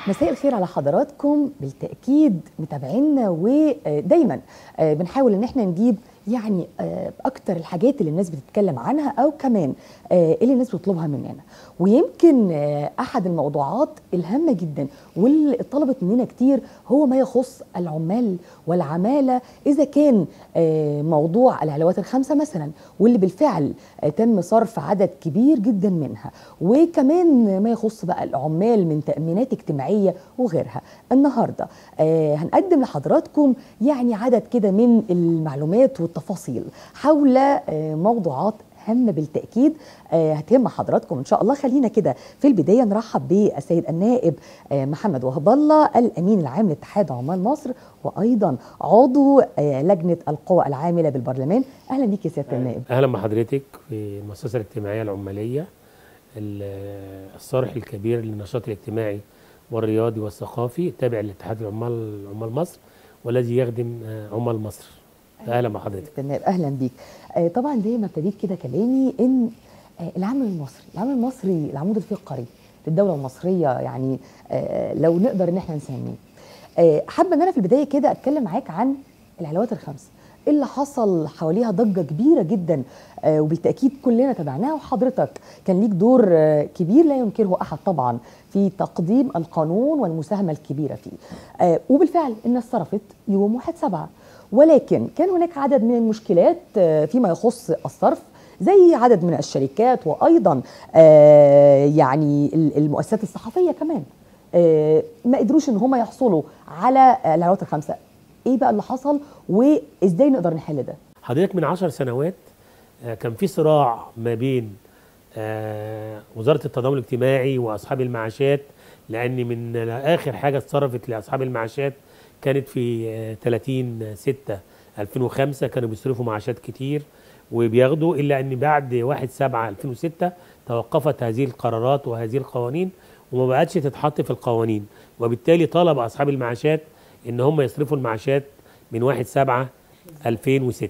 مساء الخير على حضراتكم بالتاكيد متابعينا ودايما بنحاول ان احنا نجيب يعني اكتر الحاجات اللي الناس بتتكلم عنها او كمان اللي الناس بتطلبها مننا ويمكن احد الموضوعات الهامه جدا واللي اتطلبت مننا كتير هو ما يخص العمال والعماله اذا كان موضوع العلاوات الخمسه مثلا واللي بالفعل تم صرف عدد كبير جدا منها وكمان ما يخص بقى العمال من تامينات اجتماعيه وغيرها النهارده هنقدم لحضراتكم يعني عدد كده من المعلومات والتفاصيل حول موضوعات هامه بالتاكيد هتهم حضراتكم ان شاء الله خلينا كده في البدايه نرحب بالسيد النائب محمد وهب الله الامين العام لاتحاد عمال مصر وايضا عضو لجنه القوى العامله بالبرلمان اهلا بيك يا سياده النائب اهلا بحضرتك في المؤسسه الاجتماعيه العماليه الصارح الكبير للنشاط الاجتماعي والرياضي والثقافي التابع لاتحاد العمال عمال مصر والذي يخدم عمال مصر اهلا بحضرتك النائب اهلا بيك آه طبعا زي ما ابتديت كده كلامي ان آه العمل المصري العمل المصري العمود الفقري للدوله المصريه يعني آه لو نقدر ان احنا نسميه حابه ان انا في البدايه كده اتكلم معاك عن العلاوات الخمسه اللي حصل حواليها ضجه كبيره جدا وبالتاكيد كلنا تابعناها وحضرتك كان ليك دور كبير لا ينكره احد طبعا في تقديم القانون والمساهمه الكبيره فيه وبالفعل الناس صرفت يوم 1 7 ولكن كان هناك عدد من المشكلات فيما يخص الصرف زي عدد من الشركات وايضا يعني المؤسسات الصحفيه كمان ما قدروش ان هم يحصلوا على العلاوات الخمسه ايه بقى اللي حصل وازاي نقدر نحل ده حضرتك من عشر سنوات كان في صراع ما بين وزاره التضامن الاجتماعي واصحاب المعاشات لان من اخر حاجه اتصرفت لاصحاب المعاشات كانت في 30 6 2005 كانوا بيصرفوا معاشات كتير وبياخدوا الا ان بعد 1 7 2006 توقفت هذه القرارات وهذه القوانين وما بقتش تتحط في القوانين وبالتالي طلب اصحاب المعاشات ان هم يصرفوا المعاشات من 1 7 2006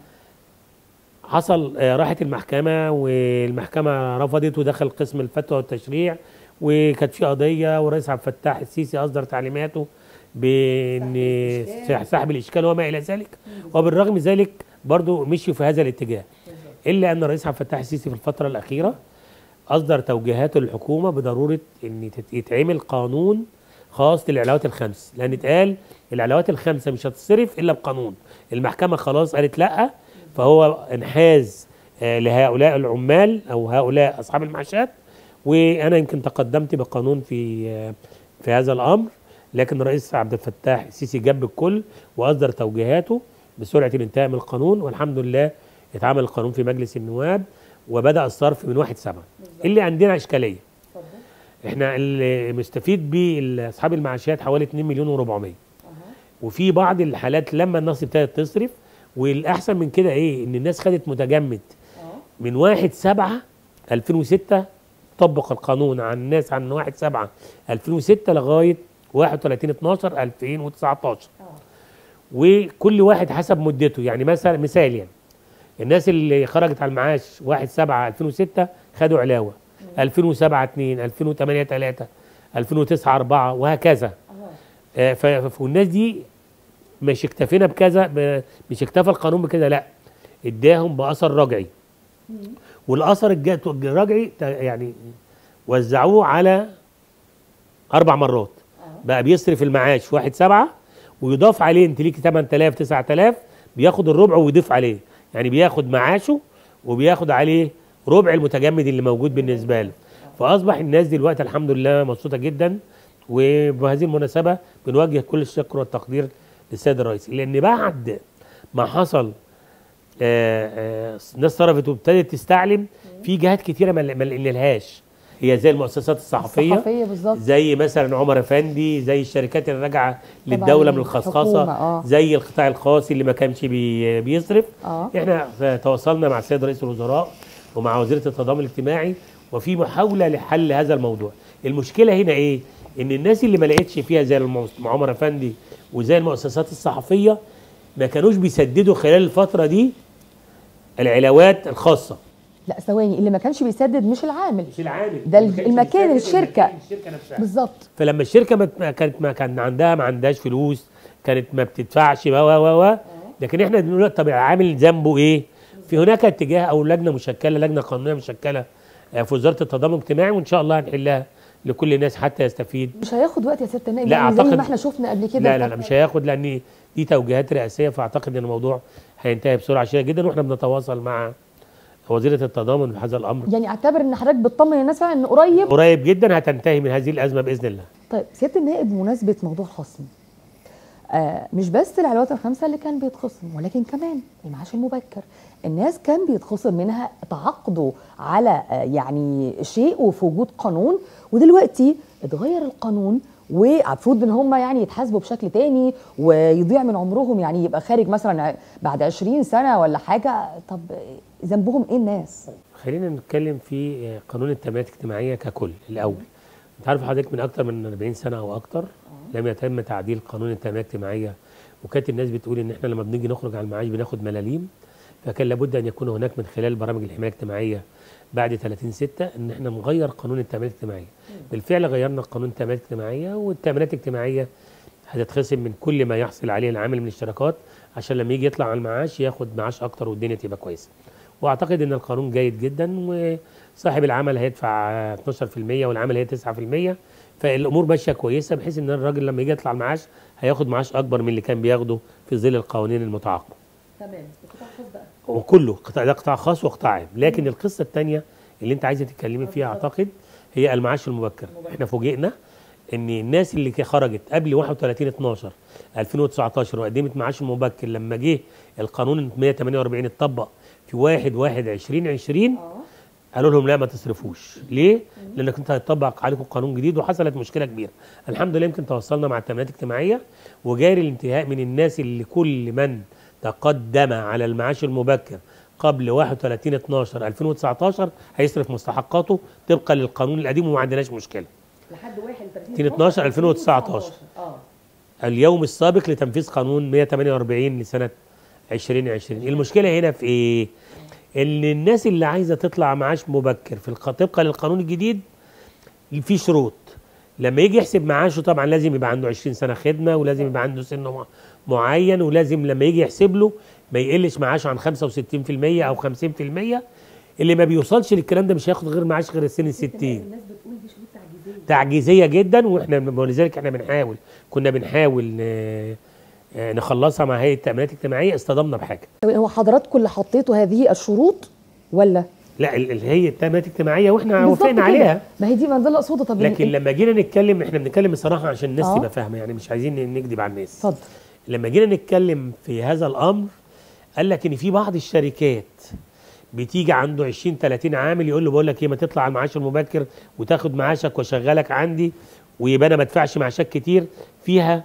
حصل راحت المحكمه والمحكمه رفضت ودخل قسم الفتوى والتشريع وكانت في قضيه والرئيس عبد الفتاح السيسي اصدر تعليماته بان سحب الاشكال وما الى ذلك وبالرغم من ذلك برضه مشوا في هذا الاتجاه الا ان الرئيس عبد الفتاح السيسي في الفتره الاخيره اصدر توجيهاته للحكومه بضروره ان يتعمل قانون خاص للعلاوات الخمس لان اتقال العلاوات الخمسه مش هتصرف الا بقانون المحكمه خلاص قالت لا فهو انحاز لهؤلاء العمال او هؤلاء اصحاب المعاشات وانا يمكن تقدمت بقانون في في هذا الامر لكن الرئيس عبد الفتاح السيسي جاب الكل واصدر توجيهاته بسرعه الانتهاء من القانون والحمد لله اتعمل القانون في مجلس النواب وبدا الصرف من 1 7 اللي عندنا اشكاليه احنا اللي مستفيد بيه اصحاب المعاشات حوالي 2 مليون و400 وفي بعض الحالات لما الناس ابتدت تصرف والاحسن من كده ايه ان الناس خدت متجمد من 1 7 2006 طبق القانون عن الناس عن 1 7 2006 لغايه 31 12 2019 وكل واحد حسب مدته يعني مثلا مثال يعني الناس اللي خرجت على المعاش 1 7 2006 خدوا علاوه 2007 2 2008 3 2009 4 وهكذا آه والناس دي مش اكتفينا بكذا مش اكتفى القانون بكده لا اداهم باثر رجعي والاثر الرجعي يعني وزعوه على اربع مرات بقى بيصرف المعاش في 1 7 ويضاف عليه انت ليك 8000 9000 بياخد الربع ويضيف عليه يعني بياخد معاشه وبياخد عليه ربع المتجمد اللي موجود بالنسبه له فاصبح الناس دلوقتي الحمد لله مبسوطه جدا وبهذه المناسبه بنوجه كل الشكر والتقدير للسيد الرئيس لان بعد ما حصل ناس صرفت وابتدت تستعلم في جهات كتيره ما لقينالهاش هي زي المؤسسات الصحفيه, الصحفية بالظبط زي مثلا عمر افندي زي الشركات اللي راجعه للدوله من الخصخصه آه. زي القطاع الخاص اللي ما كانش بي بيصرف آه. احنا تواصلنا مع السيد رئيس الوزراء ومع وزيره التضامن الاجتماعي وفي محاوله لحل هذا الموضوع المشكله هنا ايه ان الناس اللي ما لقيتش فيها زي عمر افندي وزي المؤسسات الصحفيه ما كانوش بيسددوا خلال الفتره دي العلاوات الخاصه لا ثواني اللي ما كانش بيسدد مش العامل مش العامل ده ما كانش المكان، بيسدد الشركة. المكان، الشركه نفسها بالظبط فلما الشركه ما ما كانت ما كان عندها ما عندهاش فلوس كانت ما بتدفعش و و و و لكن احنا بنقول طب العامل ذنبه ايه؟ في هناك اتجاه او لجنه مشكله لجنه قانونيه مشكله آه، في وزاره التضامن الاجتماعي وان شاء الله هنحلها لكل الناس حتى يستفيد مش هياخد وقت يا سياده النائب لا، يعني زي أعتقد- ما احنا شفنا قبل كده لا لا لا مش هياخد لان دي توجيهات رئاسيه فاعتقد ان الموضوع هينتهي بسرعه شديده جدا واحنا بنتواصل مع وزيره التضامن في هذا الامر يعني اعتبر ان حضرتك بتطمن الناس فعلا ان قريب قريب جدا هتنتهي من هذه الازمه باذن الله طيب سياده النائب بمناسبه موضوع الخصم آه مش بس العلاوات الخمسه اللي كان بيتخصم ولكن كمان المعاش المبكر الناس كان بيتخصم منها تعاقدوا على آه يعني شيء وفي وجود قانون ودلوقتي اتغير القانون ومفروض ان هم يعني يتحاسبوا بشكل تاني ويضيع من عمرهم يعني يبقى خارج مثلا بعد 20 سنه ولا حاجه طب ذنبهم ايه الناس؟ خلينا نتكلم في قانون التنميه الاجتماعيه ككل الاول انت عارف حضرتك من اكتر من 40 سنه او اكتر لم يتم تعديل قانون التنميه الاجتماعيه وكانت الناس بتقول ان احنا لما بنيجي نخرج على المعاش بناخد ملاليم فكان لابد ان يكون هناك من خلال برامج الحمايه الاجتماعيه بعد 30 6 ان احنا نغير قانون التنميه الاجتماعيه بالفعل غيرنا قانون التنميه الاجتماعيه والتامينات الاجتماعيه هتتخصم من كل ما يحصل عليه العامل من اشتراكات عشان لما يجي يطلع على المعاش ياخد معاش اكتر والدنيا تبقى كويسه واعتقد ان القانون جيد جدا وصاحب العمل هيدفع 12% والعمل هي 9% فالامور ماشيه كويسه بحيث ان الراجل لما يجي يطلع المعاش هياخد معاش اكبر من اللي كان بياخده في ظل القوانين المتعاقبه تمام قطاع خاص بقى وكله قطاع ده قطاع خاص وقطاع عام لكن القصه الثانيه اللي انت عايزه تتكلمي فيها اعتقد هي المعاش المبكر احنا فوجئنا ان الناس اللي كي- خرجت قبل 31 12 2019 وقدمت معاش مبكر لما جه القانون 148 اتطبق في 1 1 2020 قالوا لهم لا ما تصرفوش ليه لانك انت هيطبق عليكم قانون جديد وحصلت مشكله كبيره الحمد لله يمكن توصلنا مع التامينات الاجتماعيه وجاري الانتهاء من الناس اللي كل من تقدم على المعاش المبكر قبل 31 12 2019 هيصرف مستحقاته طبقا للقانون القديم وما عندناش مشكله لحد 31 12 2019 اه اليوم السابق لتنفيذ قانون 148 لسنه 2020 المشكله هنا في ايه ان الناس اللي عايزه تطلع معاش مبكر في الق- طبقا للقانون الجديد في شروط لما يجي يحسب معاشه طبعا لازم يبقى عنده 20 سنه خدمه ولازم يبقى عنده سن مع- معين ولازم لما يجي يحسب له ما يقلش معاشه عن 65% او 50% اللي ما بيوصلش للكلام ده مش هياخد غير معاش غير السن 60 الناس بتقول دي شروط تعجيزيه تعجيزيه جدا واحنا ولذلك احنا بنحاول كنا بنحاول ن- آه، نخلصها مع هيئه التامينات الاجتماعيه اصطدمنا بحاجه هو حضراتكم اللي حطيتوا هذه الشروط ولا لا ال- ال- هي التامينات الاجتماعيه واحنا بالظبط وافقنا كده. عليها ما هي دي ما ده اللي اقصده طب لكن إيه؟ لما جينا نتكلم احنا بنتكلم بصراحه عشان الناس آه. تبقى فاهمه يعني مش عايزين نكذب على الناس اتفضل لما جينا نتكلم في هذا الامر قال لك ان في بعض الشركات بتيجي عنده 20 30 عامل يقول له بقول لك ايه ما تطلع على المعاش المبكر وتاخد معاشك واشغلك عندي ويبقى انا ما ادفعش معاشات كتير فيها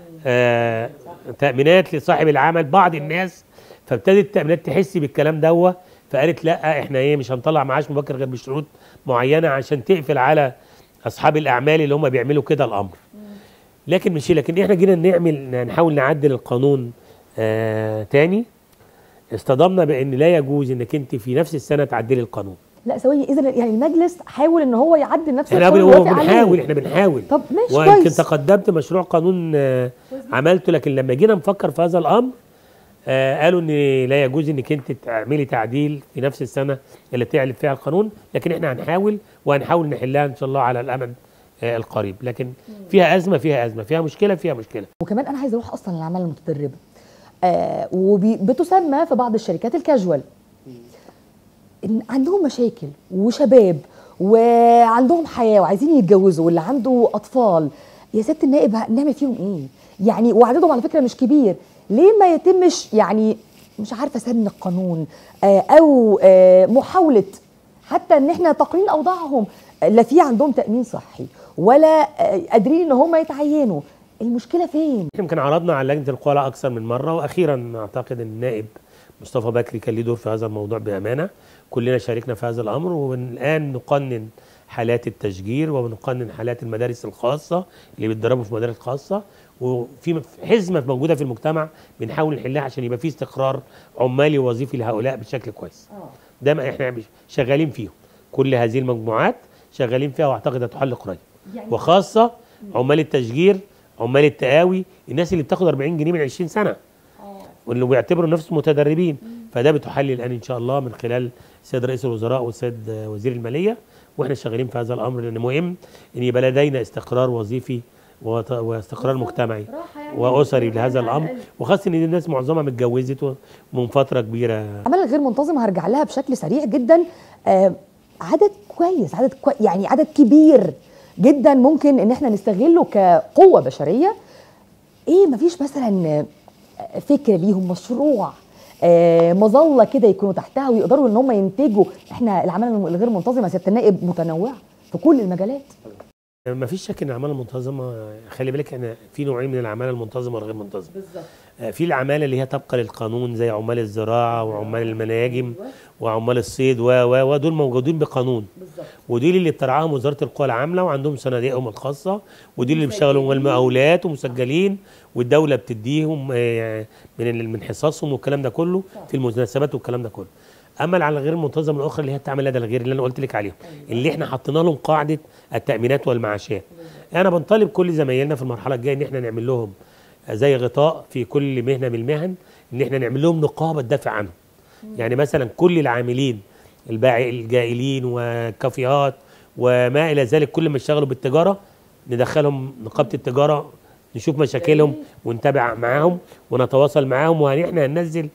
آه تامينات لصاحب العمل بعض الناس فابتدت التامينات تحس بالكلام دوا فقالت لا احنا ايه مش هنطلع معاش مبكر غير بشروط معينه عشان تقفل على اصحاب الاعمال اللي هم بيعملوا كده الامر لكن مش لكن احنا جينا نعمل نحاول نعدل القانون آه تاني اصطدمنا بان لا يجوز انك انت في نفس السنه تعدلي القانون لا ثواني اذا يعني المجلس حاول ان هو يعدل نفس احنا القانون بن- ويوافق عليه. بنحاول احنا بنحاول طب ماشي ويمكن كويس تقدمت مشروع قانون آه عملته لكن لما جينا نفكر في هذا الامر آه قالوا ان لا يجوز انك انت تعملي تعديل في نفس السنه اللي تعلن فيها القانون لكن احنا هنحاول وهنحاول نحلها ان شاء الله على الامد آه القريب لكن فيها ازمه فيها ازمه فيها مشكله فيها مشكله وكمان انا عايزه اروح اصلا للعماله المتدربه آه وبتسمى في بعض الشركات الكاجوال إن عندهم مشاكل وشباب وعندهم حياه وعايزين يتجوزوا واللي عنده اطفال يا ست النائب نعمل فيهم ايه؟ يعني وعددهم على فكره مش كبير ليه ما يتمش يعني مش عارفه سن القانون آه او آه محاوله حتى ان احنا تقنين اوضاعهم لا في عندهم تامين صحي ولا آه قادرين ان هم يتعينوا المشكله فين؟ احنا يمكن عرضنا على لجنه القوى اكثر من مره واخيرا اعتقد ان النائب مصطفى بكري كان ليه دور في هذا الموضوع بامانه كلنا شاركنا في هذا الامر والان نقنن حالات التشجير ونقنن حالات المدارس الخاصه اللي بيتدربوا في مدارس خاصه وفي حزمه موجوده في المجتمع بنحاول نحلها عشان يبقى في استقرار عمالي ووظيفي لهؤلاء بشكل كويس ده ما احنا شغالين فيهم كل هذه المجموعات شغالين فيها واعتقد هتحل قريب وخاصه عمال التشجير عمال التقاوي الناس اللي بتاخد 40 جنيه من 20 سنه واللي بيعتبروا نفسهم متدربين فده بتحل الان ان شاء الله من خلال السيد رئيس الوزراء والسيد وزير الماليه واحنا شغالين في هذا الامر لان مهم ان يبقى لدينا استقرار وظيفي وت- واستقرار مجتمعي واسري لهذا الامر وخاصه ان الناس معظمها متجوزت ومن فتره كبيره العمل الغير منتظم هرجع لها بشكل سريع جدا آه عدد كويس عدد كوي يعني عدد كبير جدا ممكن ان احنا نستغله كقوه بشريه ايه مفيش مثلا آه، فكره ليهم مشروع آه مظله كده يكونوا تحتها ويقدروا ان هم ينتجوا احنا العمل الغير منتظم يا سياده النائب متنوع في كل المجالات ما فيش شك ان الاعمال المنتظمه خلي بالك احنا في نوعين من الاعمال المنتظمه والغير منتظمه بالظبط آه، في العماله اللي هي طبقا للقانون زي عمال الزراعه وعمال المناجم وعمال الصيد و و ودول موجودين بقانون بالظبط ودول اللي بترعاهم وزاره القوى العامله وعندهم صناديقهم الخاصه ودول اللي بيشتغلوا المقاولات ومسجلين والدوله بتديهم آه، من ال- من حصصهم والكلام ده كله في المناسبات والكلام ده كله اما العمل الغير المنتظم الاخرى اللي هي التعامل لدى الغير اللي انا قلت لك عليهم اللي احنا حطينا لهم قاعده التامينات والمعاشات انا بنطالب كل زمايلنا في المرحله الجايه ان احنا نعمل لهم زي غطاء في كل مهنه من المهن ان احنا نعمل لهم نقابه تدافع عنهم يعني مثلا كل العاملين البائع الجائلين والكافيهات وما الى ذلك كل ما اشتغلوا بالتجاره ندخلهم نقابه التجاره نشوف مشاكلهم ونتابع معاهم ونتواصل معاهم واحنا هننزل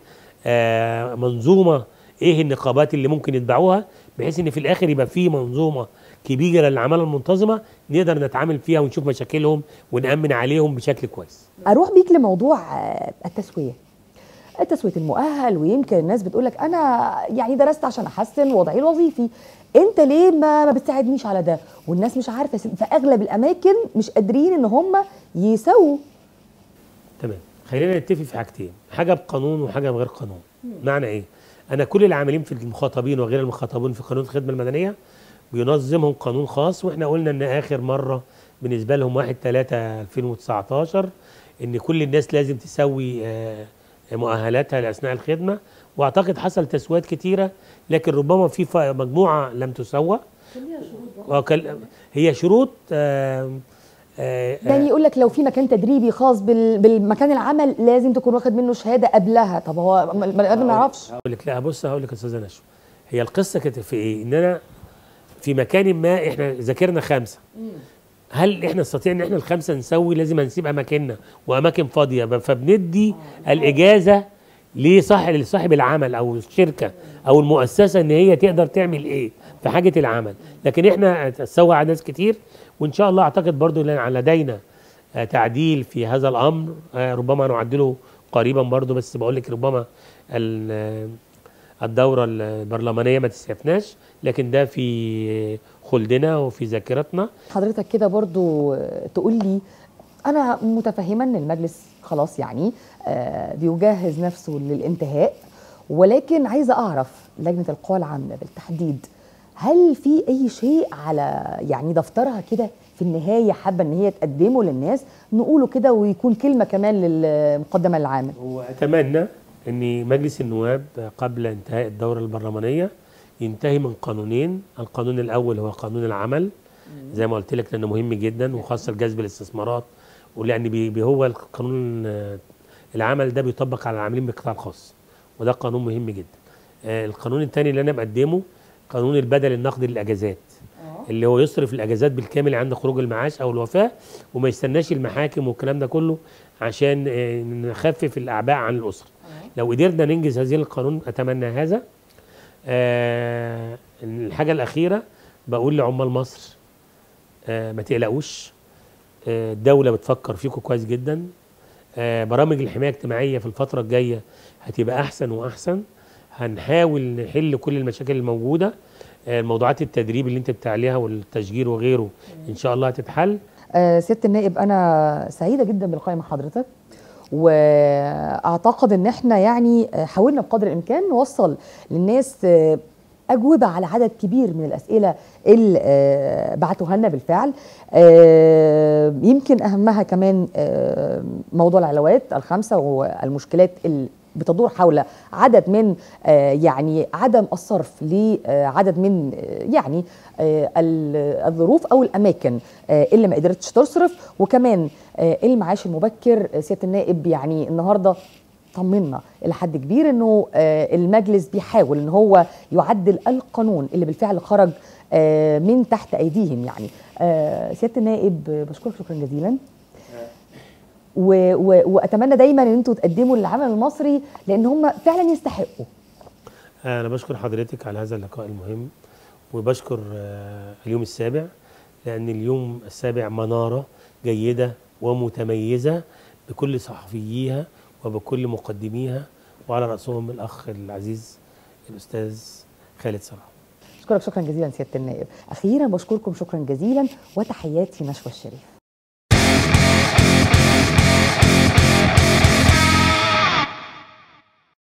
آه، منظومه ايه النقابات اللي ممكن يتبعوها بحيث ان في الاخر يبقى في منظومه كبيره للعماله المنتظمه نقدر نتعامل فيها ونشوف مشاكلهم ونامن عليهم بشكل كويس اروح بيك لموضوع آه، التسويه التسويه المؤهل ويمكن الناس بتقول لك انا يعني درست عشان احسن وضعي الوظيفي انت ليه ما ما بتساعدنيش على ده والناس مش عارفه في اغلب الاماكن مش قادرين ان هم يسووا تمام خلينا نتفق في حاجتين حاجه بقانون وحاجه بغير قانون معنى ايه انا كل العاملين في المخاطبين وغير المخاطبين في قانون الخدمه المدنيه بينظمهم قانون خاص واحنا قلنا ان اخر مره بالنسبه لهم 1 3 2019 ان كل الناس لازم تسوي آه، مؤهلاتها اثناء الخدمه واعتقد حصل تسويات كتيره لكن ربما في ف- مجموعه لم تسوى وكل- هي شروط آه، آه، يعني يقول لك لو في مكان تدريبي خاص بال- بالمكان العمل لازم تكون واخد منه شهاده قبلها طب هو البني ادم ما يعرفش هقول لك لا بص هقول لك يا استاذه نشوى هي القصه كانت في ايه؟ ان انا في مكان ما احنا ذاكرنا خمسه هل احنا نستطيع ان احنا الخمسه نسوي لازم هنسيب اماكننا واماكن فاضيه ب- فبندي الاجازه لصاحب لصاحب العمل او الشركه او المؤسسه ان هي تقدر تعمل ايه في حاجه العمل لكن احنا تسوى على ناس كتير وان شاء الله اعتقد برضو لان لدينا آه، تعديل في هذا الامر آه، ربما نعدله قريبا برضو بس بقول لك ربما ال- آه، الدوره البرلمانيه ما تسعفناش لكن ده في خلدنا وفي ذاكرتنا حضرتك كده برضو تقول لي انا متفهمه ان المجلس خلاص يعني آه، بيجهز نفسه للانتهاء ولكن عايزه اعرف لجنه القوى العامه بالتحديد هل في اي شيء على يعني دفترها كده في النهايه حابه ان هي تقدمه للناس نقوله كده ويكون كلمه كمان للمقدمه للعامل واتمنى ان مجلس النواب قبل انتهاء الدوره البرلمانيه ينتهي من قانونين القانون الاول هو قانون العمل زي ما قلت لك لانه مهم جدا وخاصه لجذب الاستثمارات ولان بي بي هو القانون آه، العمل ده بيطبق على العاملين بالقطاع الخاص وده قانون مهم جدا آه، القانون الثاني اللي انا مقدمه قانون البدل النقدي للاجازات اللي هو يصرف الاجازات بالكامل عند خروج المعاش او الوفاه وما يستناش المحاكم والكلام ده كله عشان آه، نخفف الاعباء عن الاسره لو قدرنا ننجز هذه القانون اتمنى هذا آه الحاجه الاخيره بقول لعمال مصر آه ما تقلقوش آه الدوله بتفكر فيكم كويس جدا آه برامج الحمايه الاجتماعيه في الفتره الجايه هتبقى احسن واحسن هنحاول نحل كل المشاكل الموجوده آه الموضوعات التدريب اللي انت بتعليها والتشجير وغيره ان شاء الله هتتحل آه، سياده النائب انا سعيده جدا باللقاء مع حضرتك واعتقد ان احنا يعني آه، حاولنا بقدر الامكان نوصل للناس آه، اجوبه على عدد كبير من الاسئله اللي آه، بعتوها لنا بالفعل آه، يمكن اهمها كمان آه، موضوع العلاوات الخمسه والمشكلات ال- بتدور حول عدد من آه، يعني عدم الصرف لعدد من آه، يعني آه، ال- الظروف او الاماكن آه، اللي ما قدرتش تصرف وكمان آه، المعاش المبكر آه، سياده النائب يعني النهارده طمنا الى حد كبير انه آه، المجلس بيحاول ان هو يعدل القانون اللي بالفعل خرج آه، من تحت ايديهم يعني آه، سياده النائب آه، بشكرك شكرا جزيلا و و واتمنى دايما ان انتوا تقدموا للعمل المصري لان هم فعلا يستحقوا انا بشكر حضرتك على هذا اللقاء المهم وبشكر آه، اليوم السابع لان اليوم السابع مناره جيده ومتميزه بكل صحفييها وبكل مقدميها وعلى راسهم الاخ العزيز الاستاذ خالد صلاح اشكرك شكرا جزيلا سياده النائب اخيرا بشكركم شكرا جزيلا وتحياتي نشوى الشريف